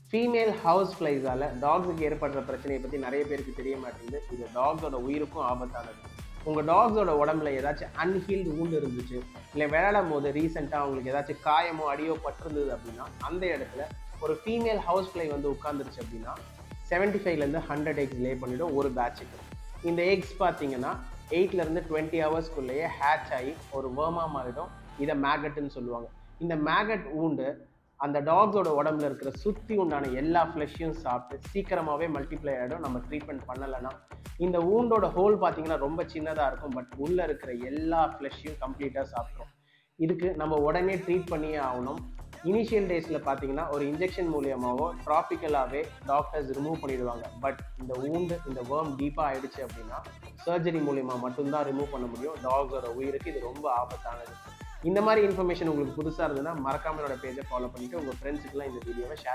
female house ஃப்ளைஸால் டாக்ஸுக்கு ஏற்படுற பிரச்சனையை பற்றி நிறைய பேருக்கு தெரிய மாட்டேங்குது இது டாக்ஸோட உயிருக்கும் ஆபத்தானது உங்கள் டாக்ஸோட உடம்புல ஏதாச்சும் அன்ஹீல்டு wound இருந்துச்சு இல்லை விளையாடும் போது ரீசெண்டாக அவங்களுக்கு ஏதாச்சும் காயமோ அடியோ பட்டிருந்தது அப்படின்னா அந்த இடத்துல ஒரு ஃபீமேல் ஹவுஸ் ஃப்ளை வந்து உட்காந்துருச்சு அப்படின்னா செவன்ட்டி ஃபைவ்லேருந்து ஹண்ட்ரட் எக்ஸ் லே பண்ணிவிடும் ஒரு பேட்சுக்கு இந்த எக்ஸ் பார்த்தீங்கன்னா எயிட்லேருந்து டுவெண்ட்டி ஹவர்ஸ்க்குள்ளேயே ஹேட்ச் ஆகி ஒரு வேர்மாக மாறிடும் இதை மேகட்னு சொல்லுவாங்க இந்த மேகட் ஊண்டு அந்த டாக்ஸோட உடம்புல இருக்கிற சுற்றி உண்டான எல்லா ஃப்ளஷையும் சாப்பிட்டு சீக்கிரமாகவே மல்டிப்ளை ஆகிடும் நம்ம ட்ரீட்மெண்ட் பண்ணலைன்னா இந்த ஊண்டோட ஹோல் பார்த்தீங்கன்னா ரொம்ப சின்னதாக இருக்கும் பட் உள்ளே இருக்கிற எல்லா ஃப்ளஷையும் கம்ப்ளீட்டாக சாப்பிட்ரும் இதுக்கு நம்ம உடனே ட்ரீட் பண்ணியே ஆகணும் இனிஷியல் டேஸில் பார்த்தீங்கன்னா ஒரு இன்ஜெக்ஷன் மூலியமாவோ ட்ராபிக்கலாகவே டாக்டர்ஸ் ரிமூவ் பண்ணிடுவாங்க பட் இந்த ஊண்டு இந்த வேர்ம் டீப்பாக ஆயிடுச்சு அப்படின்னா சர்ஜரி மூலியமாக மட்டும்தான் ரிமூவ் பண்ண முடியும் டாக்ஸோட உயிருக்கு இது ரொம்ப ஆபத்தானது இந்த மாதிரி இன்ஃபர்மேஷன் உங்களுக்கு புதுசாக இருந்ததுன்னா மறக்காம என்னோட பேஜை ஃபாலோ பண்ணிட்டு உங்கள் ஃப்ரெண்ட்ஸுக்குலாம் இந்த வீடியோவை ஷேர்